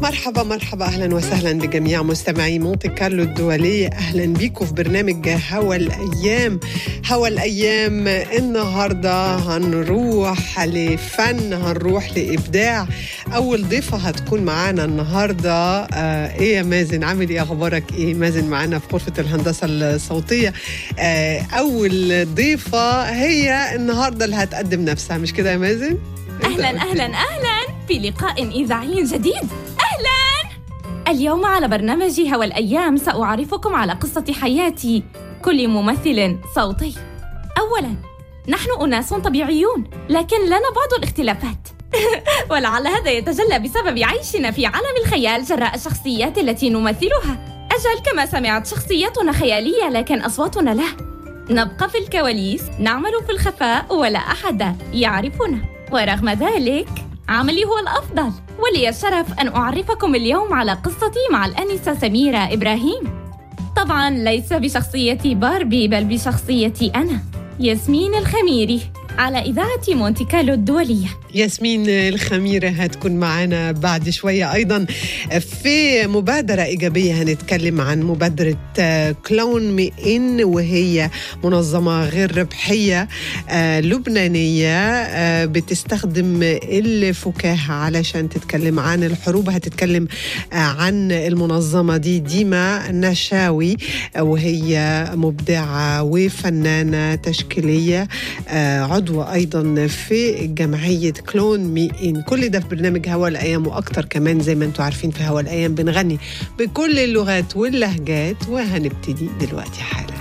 مرحبا مرحبا اهلا وسهلا بجميع مستمعي مونتي كارلو الدولية اهلا بيكم في برنامج هوا الايام هوا الايام النهارده هنروح لفن هنروح لابداع اول ضيفة هتكون معانا النهارده آه ايه يا مازن عامل ايه اخبارك ايه مازن معانا في غرفة الهندسة الصوتية آه اول ضيفة هي النهارده اللي هتقدم نفسها مش كده يا مازن اهلا اهلا اهلا في لقاء اذاعي جديد اهلا اليوم على برنامج هوا الايام ساعرفكم على قصه حياه كل ممثل صوتي اولا نحن اناس طبيعيون لكن لنا بعض الاختلافات ولعل هذا يتجلى بسبب عيشنا في عالم الخيال جراء الشخصيات التي نمثلها اجل كما سمعت شخصياتنا خياليه لكن اصواتنا لا نبقى في الكواليس نعمل في الخفاء ولا احد يعرفنا ورغم ذلك عملي هو الأفضل ولي الشرف أن أعرفكم اليوم على قصتي مع الأنسة سميرة إبراهيم طبعا ليس بشخصيتي باربي بل بشخصيتي أنا ياسمين الخميري على إذاعة مونتي كارلو الدولية ياسمين الخميرة هتكون معنا بعد شوية أيضا في مبادرة إيجابية هنتكلم عن مبادرة كلون مي إن وهي منظمة غير ربحية لبنانية بتستخدم الفكاهة علشان تتكلم عن الحروب هتتكلم عن المنظمة دي ديما نشاوي وهي مبدعة وفنانة تشكيلية عضوة أيضا في جمعية كلون مي إن كل ده في برنامج هوا الأيام وأكتر كمان زي ما انتم عارفين في هوا الأيام بنغني بكل اللغات واللهجات وهنبتدي دلوقتي حالا